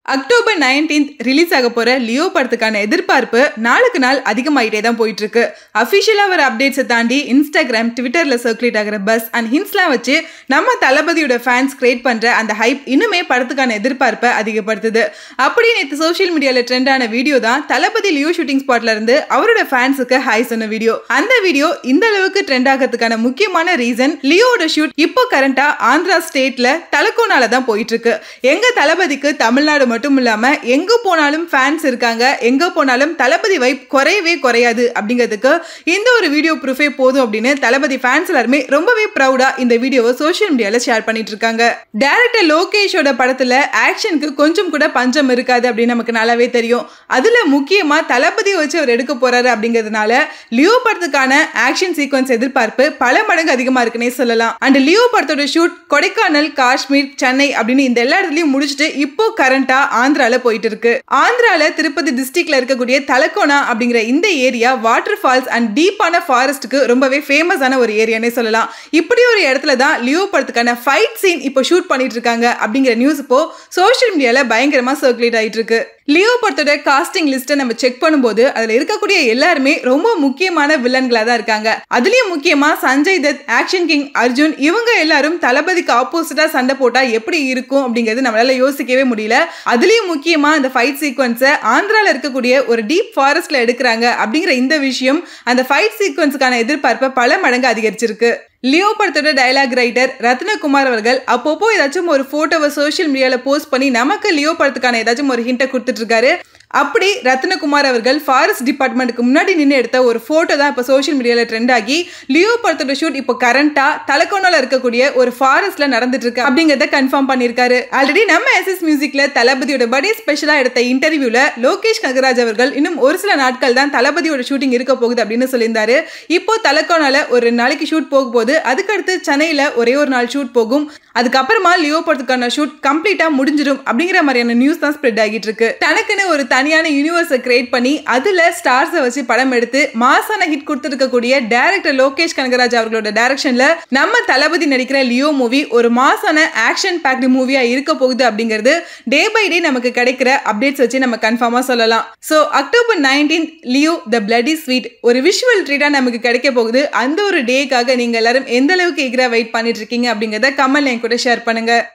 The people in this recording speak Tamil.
அக்டோபர் நைன்டீன்த் ரிலீஸ் ஆக போற லியோ படத்துக்கான எதிர்பார்ப்பு நாளுக்கு நாள் அதிகமாயிட்டே தான் போயிட்டு இருக்கு அஃபிஷியலா வர அப்டேட்ஸை தாண்டி இன்ஸ்டாகிராம் ட்விட்டர்ல சர்க்குலேட் ஆகிற பஸ் அண்ட் ஹின்ஸ்லாம் வச்சு நம்ம தளபதியோட ஃபேன்ஸ் கிரியேட் பண்ற அந்த ஹைப் இன்னுமே படத்துக்கான எதிர்பார்ப்பை அதிகப்படுத்துது அப்படி நேற்று சோஷியல் மீடியால ட்ரெண்டான வீடியோ தான் தளபதி லியோ ஷூட்டிங் ஸ்பாட்ல இருந்து அவரோட ஃபேன்ஸுக்கு ஹாய் சொன்ன வீடியோ அந்த வீடியோ இந்த அளவுக்கு ட்ரெண்ட் ஆகிறதுக்கான முக்கியமான ரீசன் லியோட ஷூட் இப்போ கரண்டா ஆந்திரா ஸ்டேட்ல தலக்கோனால தான் போயிட்டு இருக்கு எங்க தளபதிக்கு தமிழ்நாடு மட்டும் இல்லாம எங்க போனாலும் ஃபேன்ஸ் இருக்காங்க எங்க போனாலும் தளபதி வைப் குறையவே குறையாது அப்படிங்கிறதுக்கு இந்த ஒரு வீடியோ ப்ரூஃபே போதும் அப்படின்னு தளபதி ஃபேன்ஸ் எல்லாருமே ரொம்பவே ப்ரௌடா இந்த வீடியோவை சோஷியல் மீடியால ஷேர் பண்ணிட்டு இருக்காங்க டேரக்டர் லோகேஷோட படத்துல ஆக்ஷனுக்கு கொஞ்சம் கூட பஞ்சம் இருக்காது அப்படின்னு நமக்கு நல்லாவே தெரியும் அதுல முக்கியமா தளபதியை வச்சு அவர் எடுக்க போறாரு அப்படிங்கிறதுனால லியோ படத்துக்கான ஆக்ஷன் சீக்வன்ஸ் எதிர்பார்ப்பு பல மடங்கு அதிகமா இருக்குன்னே சொல்லலாம் அண்ட் லியோ படத்தோட ஷூட் கொடைக்கானல் காஷ்மீர் சென்னை அப்படின்னு இந்த எல்லா இடத்துலயும் முடிச்சுட்டு இப்போ கரண்டா ஆந்திரால போயிட்டு இருக்கு ஆந்திரால திருப்பதி டிஸ்ட்ரிக்ட்ல இருக்கக்கூடிய தலக்கோனா அப்படிங்கிற இந்த ஏரியா வாட்டர் ஃபால்ஸ் அண்ட் டீப்பான ஃபாரஸ்ட்டுக்கு ரொம்பவே ஃபேமஸான ஒரு ஏரியானே சொல்லலாம் இப்படி ஒரு இடத்துல தான் லியோ படத்துக்கான ஃபைட் சீன் இப்போ ஷூட் பண்ணிட்டு இருக்காங்க அப்படிங்கிற நியூஸ் இப்போ சோஷியல் மீடியால பயங்கரமா சர்க்குலேட் ஆயிட்டு இருக்கு லியோ படத்தோட காஸ்டிங் லிஸ்ட்டை நம்ம செக் பண்ணும்போது அதில் இருக்கக்கூடிய எல்லாருமே ரொம்ப முக்கியமான வில்லன்களாக தான் இருக்காங்க அதுலேயும் முக்கியமாக சஞ்சய் தத் ஆக்ஷன் கிங் அர்ஜுன் இவங்க எல்லாரும் தளபதிக்கு ஆப்போசிட்டாக சண்டை போட்டால் எப்படி இருக்கும் அப்படிங்கிறது நம்மளால யோசிக்கவே முடியல அதுலேயும் முக்கியமாக அந்த ஃபைட் சீக்வன்ஸை ஆந்திராவில் இருக்கக்கூடிய ஒரு டீப் ஃபாரஸ்ட்டில் எடுக்கிறாங்க அப்படிங்கிற இந்த விஷயம் அந்த ஃபைட் சீக்வன்ஸுக்கான எதிர்பார்ப்பை பல மடங்கு அதிகரிச்சிருக்கு லியோ படத்தோட டைலாக் ரைட்டர் ரத்னகுமார் அவர்கள் அப்பப்போ ஏதாச்சும் ஒரு போட்டோவை சோஷியல் மீடியாவில் போஸ்ட் பண்ணி நமக்கு லியோ படத்துக்கான ஏதாச்சும் ஒரு ஹிண்ட்டை கொடுத்துட்டு இருக்காரு அப்படி ரத்னகுமார் அவர்கள் ஃபாரஸ்ட் டிபார்ட்மெண்ட்டுக்கு முன்னாடி நின்று எடுத்த ஒரு ஃபோட்டோ தான் இப்போ சோஷியல் மீடியாவில் ட்ரெண்ட் ஆகி லியோ படத்தோட ஷூட் இப்போ கரண்டா தலக்கோனால இருக்கக்கூடிய ஒரு ஃபாரஸ்ட்ல நடந்துட்டு இருக்கு அப்படிங்கிறத கன்ஃபார்ம் பண்ணியிருக்காரு ஆல்ரெடி நம்ம எஸ்எஸ் மியூசிக்ல தளபதியோட பர்த்டே ஸ்பெஷலாக எடுத்த இன்டர்வியூல லோகேஷ் கனகராஜ் அவர்கள் இன்னும் ஒரு சில நாட்கள் தான் தளபதியோட ஷூட்டிங் இருக்க போகுது அப்படின்னு சொல்லியிருந்தாரு இப்போ தலக்கோனால ஒரு ரெண்டு நாளைக்கு ஷூட் போக போது அதுக்கடுத்து சென்னையில் ஒரே ஒரு நாள் ஷூட் போகும் அதுக்கப்புறமா லியோ படத்துக்கான ஷூட் கம்ப்ளீட்டா முடிஞ்சிடும் அப்படிங்கிற மாதிரியான நியூஸ் தான் ஸ்ப்ரெட் ஆகிட்டு இருக்கு தனக்குன்னு ஒரு தனியான யூனிவர்ஸை கிரியேட் பண்ணி அதுல ஸ்டார்ஸை வச்சு படம் எடுத்து மாசான ஹிட் கொடுத்துருக்கக்கூடிய டேரக்டர் லோகேஷ் கனகராஜ் அவர்களோட டைரக்ஷன்ல நம்ம தளபதி நடிக்கிற லியோ மூவி ஒரு மாசான ஆக்ஷன் பேக்டு மூவியா இருக்க போகுது அப்படிங்கிறது டே பை டே நமக்கு கிடைக்கிற அப்டேட்ஸ் வச்சு நம்ம கன்ஃபார்மா சொல்லலாம் so October nineteen Leo the bloody sweet ஒரு விஷுவல் ட்ரீட்டா நமக்கு கிடைக்க போகுது அந்த ஒரு டேக்காக நீங்க எல்லாரும் எந்த அளவுக்கு எகிரா வெயிட் பண்ணிட்டு இருக்கீங்க அப்படிங்கிறத கமல் என் கூட ஷேர் பண்ணுங்க